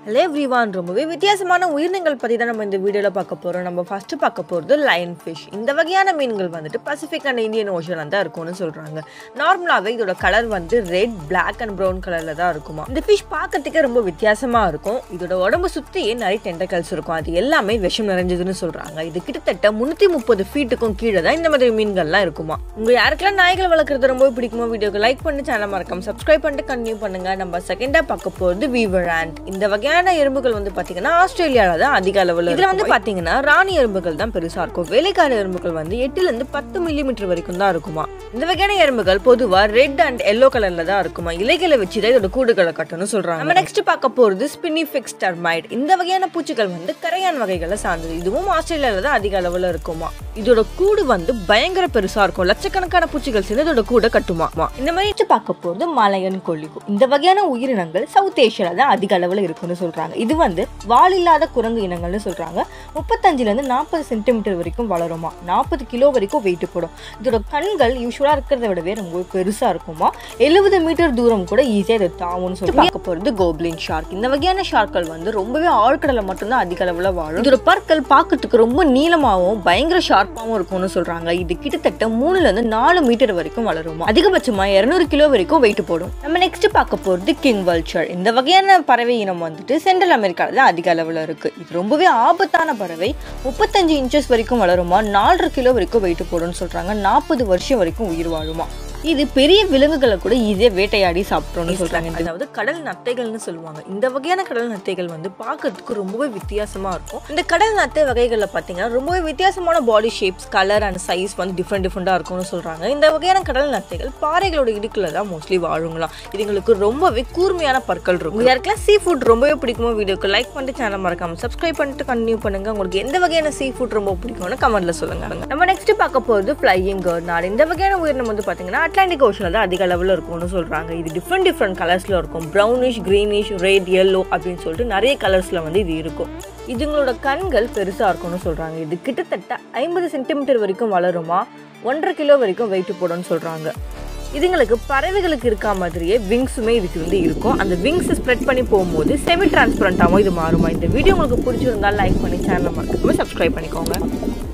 hello everyone ரொம்பவே வித்தியாசமான உயிரினங்கள் பற்றி தான் நம்ம இந்த வீடியோவில் பார்க்க போகிறோம் நம்ம ஃபஸ்ட்டு பார்க்க போகிறது லைன் ஃபிஷ் இந்த வகையான மீன்கள் வந்துட்டு பசிபிக் அண்ட் இந்தியன் ஓஷனில் தான் இருக்கும்னு சொல்கிறாங்க நார்மலாகவே இதோட கலர் வந்து ரெட் பிளாக் அண்ட் ப்ரௌன் கலரில் தான் இருக்குமா இந்த ஃபிஷ் பார்க்கறதுக்கே ரொம்ப வித்தியாசமாக இருக்கும் இதோட உடம்பு சுற்றியே நிறைய டெண்டக்கல்ஸ் இருக்கும் அது எல்லாமே விஷம் நிறைஞ்சதுன்னு சொல்கிறாங்க இது கிட்டத்தட்ட முந்நூற்றி முப்பது ஃபீட்டுக்கும் கீழே தான் இந்த மாதிரி மீன்கள்லாம் இருக்குமா உங்கள் யாருக்கெல்லாம் நாய்கள் வளர்க்குறது ரொம்ப பிடிக்குமோ வீடியோக்கு லைக் பண்ணி சேனல் மறக்காம சப்ஸ்கிரைப் பண்ணிட்டு கண்டினியூ பண்ணுங்க நம்ம செகண்டாக பார்க்க போகிறது வீவர் ஆண்ட் இந்த வகையான எறும்புகள் வந்து பார்த்தீங்கன்னா ஆஸ்திரேலியாவில் தான் அதிக அளவில் இதில் வந்து பார்த்தீங்கன்னா ராணி எறும்புகள் தான் பெருசாக இருக்கும் வேலைக்கார எறும்புகள் வந்து எட்டுலேருந்து பத்து மில்லிமீட்டர் வரைக்கும் தான் இருக்குமா இந்த வகையான எறும்புகள் பொதுவாக ரெட் அண்ட் எல்லோ கலரில் தான் இருக்குமா இலைகளை வச்சு தான் இதோட கூடுகளை கட்டணும்னு சொல்கிறாங்க நம்ம நெக்ஸ்ட் பார்க்க போகிறது ஸ்பினிஃபிக்ஸ் டர்மைட் இந்த வகையான பூச்சிகள் வந்து கரையான் வகைகளை சார்ந்தது இதுவும் ஆஸ்திரேலியாவில் தான் அதிக அளவில் இருக்குமா இதோட கூடு வந்து பயங்கர பெருசாக இருக்கும் லட்சக்கணக்கான பூச்சிகள் சேர்ந்து இதோட கூடை கட்டுமா இந்த மாதிரி பார்க்க போகிறது மலையன் கொல்லிகு இந்த வகையான உயிரினங்கள் சவுத் ஏஷியாவில் தான் அதிக அளவில் இருக்குன்னு சொல்கிறாங்க இது வந்து வால் இல்லாத குரங்கு இனங்கள்னு சொல்கிறாங்க முப்பத்தஞ்சுலேருந்து நாற்பது சென்டிமீட்டர் வரைக்கும் வளருமா நாற்பது கிலோ வரைக்கும் வெயிட் போடும் இதோட கண்கள் யூஸ்வலாக இருக்கிறத விடவே ரொம்ப பெருசாக இருக்குமா எழுபது மீட்டர் தூரம் கூட ஈஸியாக இதை தாவும்னு சொல்லி பார்க்க போகிறது கோப்ளின் ஷார்க் இந்த வகையான ஷார்க்கள் வந்து ரொம்பவே ஆழ்கடலை மட்டும்தான் அதிக அளவில் வாழும் இதோட பற்கள் பார்க்கறதுக்கு ரொம்ப நீளமாகவும் பயங்கர ஷார்ப்பாகவும் இருக்கும்னு சொல்கிறாங்க இது கிட்டத்தட்ட மூணுலேருந்து நாலு மீட்டர் வரைக்கும் வளருமா அதிகபட்சமாக இரநூறு கிலோ வரைக்கும் வெயிட் போடும் நம்ம நெக்ஸ்ட் பார்க்க போகிறது கிங் வல்ச்சர் இந்த வகையான பறவை இனம் வந்துட்டு சென்ட்ரல் அமெரிக்காவில் தான் அதிக அளவில் இருக்குது இது ரொம்பவே ஆபத்தான பறவை முப்பத்தஞ்சு இன்ச்சஸ் வரைக்கும் வளருமா நாலரை கிலோ வரைக்கும் வெயிட் போடும்னு சொல்கிறாங்க நாற்பது வருஷம் வரைக்கும் உயிர் வாழுமா இது பெரிய விலங்குகளை கூட ஈஸியாக வேட்டையாடி சாப்பிட்றோம்னு சொல்கிறாங்க அதாவது கடல் நத்தைகள்னு சொல்லுவாங்க இந்த வகையான கடல் நத்தைகள் வந்து பார்க்கறதுக்கு ரொம்பவே வித்தியாசமாக இருக்கும் இந்த கடல் நத்தை வகைகளில் பார்த்தீங்கன்னா ரொம்பவே வித்தியாசமான body shapes colour and size வந்து டிஃப்ரெண்ட் டிஃப்ரெண்ட்டாக இருக்கும்னு சொல்கிறாங்க இந்த வகையான கடல் நத்தைகள் பாறைகளோட இடுக்கில் தான் மோஸ்ட்லி வாழுங்களாம் இதுங்களுக்கு ரொம்பவே கூர்மையான பற்கள் இருக்கும் யாருக்கெல்லாம் சீ ஃபுட் ரொம்பவே பிடிக்குமோ வீடியோக்கு லைக் பண்ணிட்டு சேனல் மறக்காம சப்ஸ்கிரைப் பண்ணிட்டு கண்டினியூ பண்ணுங்க உங்களுக்கு எந்த வகையான சீ ஃபுட் ரொம்ப பிடிக்கும்னு கமெண்ட்ல சொல்லுங்க நம்ம நெக்ஸ்ட் பார்க்க போகிறது ஃப்ளையிங் நாடு இந்த வகையான உயிரினம் வந்து பார்த்தீங்கன்னா அட்லாண்டிக் ஓஷனில் தான் அதிக அளவில் இருக்கும்னு சொல்கிறாங்க இது டிஃப்ரெண்ட் டிஃப்ரெண்ட் கலர்ஸில் இருக்கும் ப்ரௌனிஷ் க்ரீனிஷ் ரெட் yellow அப்படின்னு சொல்லிட்டு நிறைய கலர்ஸில் வந்து இது இருக்கும் இதுங்களோட கண்கள் பெருசாக இருக்கும்னு சொல்கிறாங்க இது கிட்டத்தட்ட ஐம்பது சென்டிமீட்டர் வரைக்கும் வளருமா ஒன்றரை கிலோ வரைக்கும் வெயிட் போடும்னு சொல்கிறாங்க இதுங்களுக்கு பறவைகளுக்கு இருக்க மாதிரியே விங்ஸுமே இதுக்கு வந்து இருக்கும் அந்த விங்ஸ் ஸ்ப்ரெட் பண்ணி போகும்போது செமி டிரான்ஸ்பரண்டாகவும் இது மாறுமா இந்த வீடியோ உங்களுக்கு பிடிச்சிருந்தா லைக் பண்ணி சேனலை மறக்காம சப்ஸ்கிரைப் பண்ணிக்கோங்க